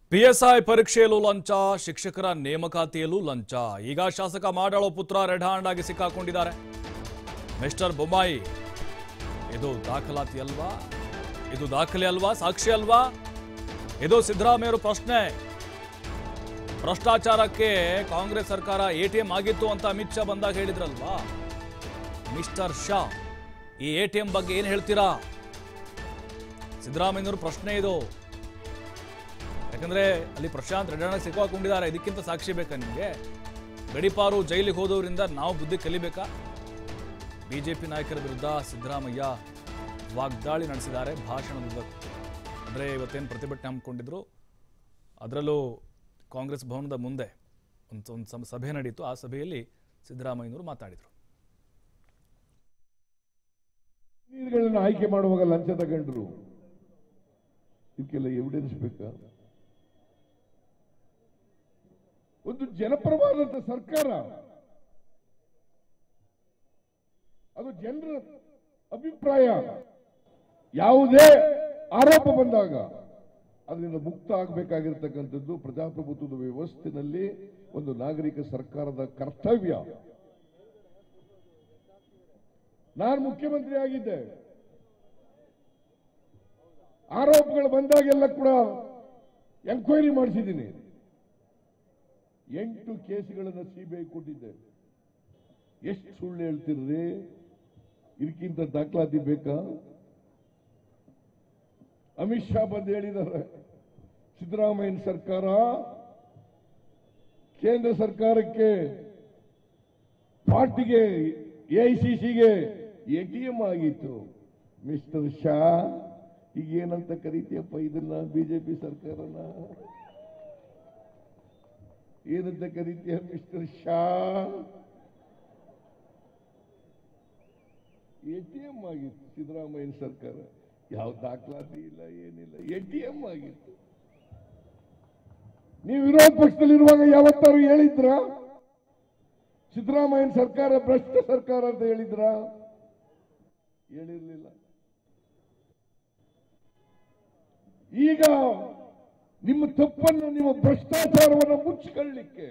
PSI ಪರೀಕ್ಷೆಯಲ್ಲೂ ಲಂಚ ಶಿಕ್ಷಕರ ನೇಮಕಾತಿಯಲ್ಲೂ ಲಂಚ ಈಗ ಶಾಸಕ ಮಾಡಾಳೋ ಪುತ್ರ ರೆಡ್ ಹ್ಯಾಂಡ್ ಆಗಿ ಸಿಕ್ಕಾಕೊಂಡಿದ್ದಾರೆ ಮಿಸ್ಟರ್ ಬೊಮ್ಮಾಯಿ ಇದು ದಾಖಲಾತಿ ಅಲ್ವಾ ಇದು ದಾಖಲೆ ಅಲ್ವಾ ಸಾಕ್ಷಿ ಅಲ್ವಾ ಇದು ಸಿದ್ದರಾಮಯ್ಯರ ಪ್ರಶ್ನೆ ಭ್ರಷ್ಟಾಚಾರಕ್ಕೆ ಕಾಂಗ್ರೆಸ್ ಸರ್ಕಾರ ಎಟಿಎಂ ಆಗಿತ್ತು ಅಂತ ಅಮಿತ್ ಶಾ ಬಂದಾಗ ಹೇಳಿದ್ರಲ್ವಾ ಮಿಸ್ಟರ್ ಶಾ ಈ ಎಟಿಎಂ ಬಗ್ಗೆ ಏನು ಹೇಳ್ತೀರಾ ಸಿದ್ದರಾಮಯ್ಯನವ್ರ ಪ್ರಶ್ನೆ ಇದು ಯಾಕಂದ್ರೆ ಅಲ್ಲಿ ಪ್ರಶಾಂತ್ ರೆಡ್ಡಣ್ಣ ಸಿಕ್ಕಾಕೊಂಡಿದ್ದಾರೆ ಇದಕ್ಕಿಂತ ಸಾಕ್ಷಿ ಬೇಕಾ ನಿಮಗೆ ಗಡಿಪಾರು ಜೈಲಿಗೆ ಹೋದವರಿಂದ ನಾವು ಬುದ್ಧಿ ಕಲಿಬೇಕಾ ಬಿಜೆಪಿ ನಾಯಕರ ವಿರುದ್ಧ ಸಿದ್ದರಾಮಯ್ಯ ವಾಗ್ದಾಳಿ ನಡೆಸಿದ್ದಾರೆ ಭಾಷಣದ ಅಂದರೆ ಇವತ್ತೇನು ಪ್ರತಿಭಟನೆ ಹಮ್ಮಿಕೊಂಡಿದ್ರು ಅದರಲ್ಲೂ ಕಾಂಗ್ರೆಸ್ ಭವನದ ಮುಂದೆ ಒಂದು ಒಂದು ಸಮ- ಸಭೆ ನಡೀತು ಆ ಸಭೆಯಲ್ಲಿ ಸಿದ್ದರಾಮಯ್ಯನವರು ಮಾತಾಡಿದರು ನೀರುಗಳನ್ನ ಆಯ್ಕೆ ಮಾಡುವಾಗ ಲಂಚ ತಗೊಂಡ್ರು ಇದಕ್ಕೆಲ್ಲ ಎವಿಡೆನ್ಸ್ ಬೇಕಾ ಒಂದು ಜನಪರವಾದಂತ ಸರ್ಕಾರ ಅದು ಜನರ ಅಭಿಪ್ರಾಯ ಯಾವುದೇ ಆರೋಪ ಬಂದಾಗ ಅದರಿಂದ ಮುಕ್ತ ಆಗಬೇಕಾಗಿರ್ತಕ್ಕಂಥದ್ದು ಪ್ರಜಾಪ್ರಭುತ್ವದ ವ್ಯವಸ್ಥೆನಲ್ಲಿ ಒಂದು ನಾಗರಿಕ ಸರ್ಕಾರದ ಕರ್ತವ್ಯ ನಾನು ಮುಖ್ಯಮಂತ್ರಿ ಆಗಿದ್ದೆ ಆರೋಪಗಳು ಬಂದಾಗೆಲ್ಲ ಕೂಡ ಎಂಕ್ವೈರಿ ಮಾಡಿಸಿದ್ದೀನಿ ಎಂಟು ಕೇಸುಗಳನ್ನು ಸಿಬಿಐ ಕೊಟ್ಟಿದ್ದೆ ಎಷ್ಟು ಸುಳ್ಳು ಹೇಳ್ತಿರ್ರಿ ಇದಕ್ಕಿಂತ ದಾಖಲಾತಿ ಬೇಕಾ ಅಮಿತ್ ಶಾ ಬಂದು ಹೇಳಿದ್ದಾರೆ ಸಿದ್ದರಾಮಯ್ಯನ ಸರ್ಕಾರ ಕೇಂದ್ರ ಸರ್ಕಾರಕ್ಕೆ ಪಾರ್ಟಿಗೆ ಎಐಸಿಸಿಗೆ ಎಟಿಎಂ ಆಗಿತ್ತು ಮಿಸ್ಟರ್ ಶಾ ಈಗ ಏನಂತ ಕರಿತೀಯಪ್ಪ ಇದನ್ನ ಬಿಜೆಪಿ ಸರ್ಕಾರನ ಏನಂತ ಕರಿತೀಯ ಮಿಸ್ಟರ್ ಶಾ ಎಟಿಎಂ ಆಗಿತ್ತು ಸಿದ್ದರಾಮಯ್ಯನ ಸರ್ಕಾರ ಯಾವ ದಾಖಲಾತಿ ಇಲ್ಲ ಏನಿಲ್ಲ ಎಟಿಎಂ ಆಗಿತ್ತು ನೀವು ವಿರೋಧ ಪಕ್ಷದಲ್ಲಿರುವಾಗ ಯಾವತ್ತಾರು ಹೇಳಿದ್ರ ಸಿದ್ದರಾಮಯ್ಯನ ಸರ್ಕಾರ ಭ್ರಷ್ಟ ಸರ್ಕಾರ ಅಂತ ಹೇಳಿದ್ರ ಹೇಳಿರ್ಲಿಲ್ಲ ಈಗ ನಿಮ್ಮ ತಪ್ಪನ್ನು ನಿಮ್ಮ ಭ್ರಷ್ಟಾಚಾರವನ್ನು ಮುಚ್ಚಿಕೊಳ್ಳಿಕ್ಕೆ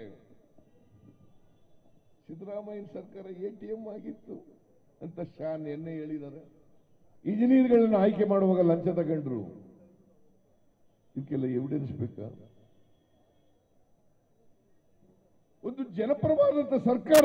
ಸಿದ್ದರಾಮಯ್ಯನ ಸರ್ಕಾರ ಎಟಿಎಂ ಆಗಿತ್ತು ಅಂತ ಶಾ ನಿನ್ನೆ ಹೇಳಿದ್ದಾರೆ ಇಂಜಿನಿಯರ್ಗಳನ್ನ ಆಯ್ಕೆ ಮಾಡುವಾಗ ಲಂಚ ತಗೊಂಡ್ರು ಇದಕ್ಕೆಲ್ಲ ಎವಿಡೆನ್ಸ್ ಬೇಕಾ ಒಂದು ಜನಪರವಾದಂತ ಸರ್ಕಾರ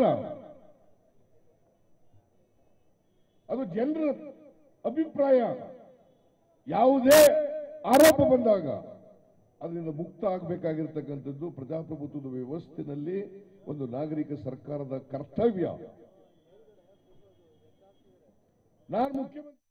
ಅದು ಜನರ ಅಭಿಪ್ರಾಯ ಯಾವುದೇ ಆರೋಪ ಬಂದಾಗ ಅದರಿಂದ ಮುಕ್ತ ಆಗಬೇಕಾಗಿರ್ತಕ್ಕಂಥದ್ದು ಪ್ರಜಾಪ್ರಭುತ್ವದ ವ್ಯವಸ್ಥೆನಲ್ಲಿ ಒಂದು ನಾಗರಿಕ ಸರ್ಕಾರದ ಕರ್ತವ್ಯ ನಾನು ಮುಖ್ಯಮಂತ್ರಿ